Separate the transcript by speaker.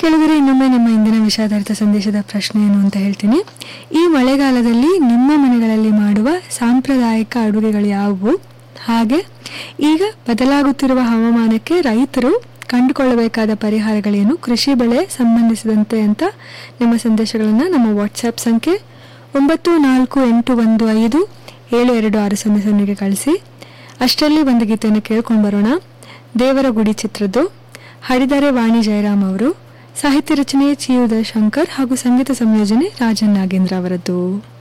Speaker 1: ಕೆಳಗರೆ ಇನ್ನೊಮ್ಮೆ ನಮ್ಮ ಇಂದಿನ ವಿಷಾದಾರ್ಥ ಸಂದೇಶದ ಪ್ರಶ್ನೆ ಏನು ಅಂತ ಹೇಳ್ತೀನಿ ಈ ಮಳೆಗಾಲದಲ್ಲಿ ನಿಮ್ಮ ಮನೆಗಳಲ್ಲಿ ಮಾಡುವ ಸಾಂಪ್ರದಾಯಿಕ ಅಡುಗೆಗಳು ಯಾವುವು ಹಾಗೆ ಈಗ ಬದಲಾಗುತ್ತಿರುವ ಹವಾಮಾನಕ್ಕೆ ರೈತರು ಕಂಡುಕೊಳ್ಳಬೇಕಾದ ಪರಿಹಾರಗಳೇನು ಕೃಷಿ ಬೆಳೆ ಸಂಬಂಧಿಸಿದಂತೆ ಅಂತ ನಿಮ್ಮ ಸಂದೇಶಗಳನ್ನು ನಮ್ಮ ವಾಟ್ಸ್ಆ್ಯಪ್ ಸಂಖ್ಯೆ ಒಂಬತ್ತು ನಾಲ್ಕು ಎಂಟು ಒಂದು ಐದು ಏಳು ಎರಡು ಆರು ಸೊನ್ನೆ ಸೊನ್ನೆಗೆ ಕಳಿಸಿ ಅಷ್ಟರಲ್ಲಿ ಒಂದು ಗೀತೆಯನ್ನು ಕೇಳ್ಕೊಂಡು ಬರೋಣ ದೇವರ ಗುಡಿ ಚಿತ್ರದ್ದು ಹಾಡಿದ್ದಾರೆ ವಾಣಿ ಜಯರಾಮ್ ಅವರು ಸಾಹಿತ್ಯ ರಚನೆ ಚಿ ಉದಯ ಶಂಕರ್ ಹಾಗೂ ಸಂಗೀತ ಸಂಯೋಜನೆ ರಾಜನ್ ನಾಗೇಂದ್ರ ಅವರದ್ದು